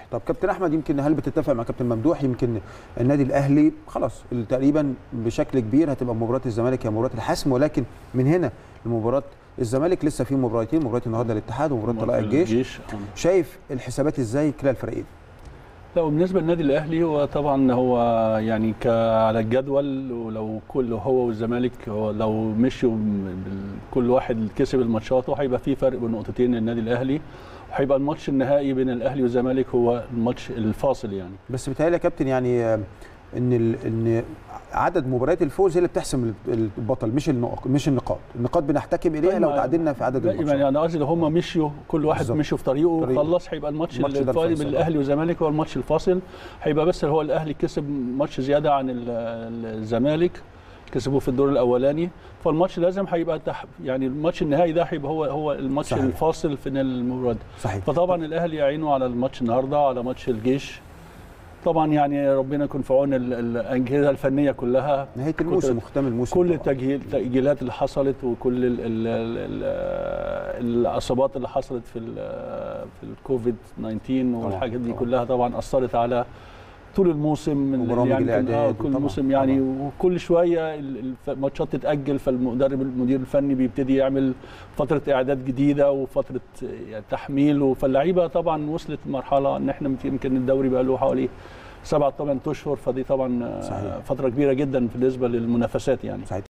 طب كابتن احمد يمكن هل بتتفق مع كابتن ممدوح يمكن النادي الاهلي خلاص تقريبا بشكل كبير هتبقى مباراه الزمالك هي مباراه الحسم ولكن من هنا لمباراه الزمالك لسه في مباراتين مباراه النهارده الاتحاد ومباراه طلائع الجيش الجيش آه. شايف الحسابات ازاي كلا الفريقين لا وبالنسبه للنادي الاهلي هو طبعا هو يعني ك على الجدول ولو كل هو والزمالك هو لو مشوا بال- كل واحد كسب الماتشات هيبقى في فرق بين نقطتين للنادي الاهلي وهيبقى الماتش النهائي بين الاهلي والزمالك هو الماتش الفاصل يعني بس بيتهيألي يا كابتن يعني آه، ان ال- ان عدد مباريات الفوز هي اللي بتحسم ال- البطل مش النقط مش النقاط النقاط بنحتكم اليها طيب لو ما- تعادلنا في عدد لا، يعني الماتشات انا قصدي لو هم مشيوا كل واحد بالظبط. مشوا في طريقه طريقه. وخلص هيبقى الماتش الماتش ده الفاصل الفيصل. بين الاهلي والزمالك هو الماتش الفاصل هيبقى بس هو الاهلي كسب ماتش زياده عن ال- الزمالك كسبوه في الدور الاولاني فالماتش لازم هيبقى تح... يعني الماتش النهائي ده هيبقى هو هو الماتش صحيح. الفاصل في المباراه دي. صحيح فطبعا الاهلي يعينوا على الماتش النهارده على ماتش الجيش طبعا يعني ربنا يكون في عون ال- الاجهزه الفنيه كلها نهايه الموسم وختام الموسم كل طبعاً. التجهيل التأجيلات اللي حصلت وكل ال ال ال ال الاصابات اللي حصلت في ال في الكوفيد 19 والحاجات دي طبعاً. كلها طبعا اثرت على طول الموسم من وبرامج يعني كان- الإعداد آه كل طبعاً، موسم يعني طبعاً. وكل شويه ال- الف- الماتشات تتاجل فالمدرب المدير الفني بيبتدي يعمل فتره اعداد جديده وفتره يعني تحميل فاللعيبه طبعا وصلت لمرحله ان احنا يمكن الدوري بقى له حوالي سبعة ثمان اشهر فدي طبعا صحيح. فتره كبيره جدا بالنسبه للمنافسات يعني صحيح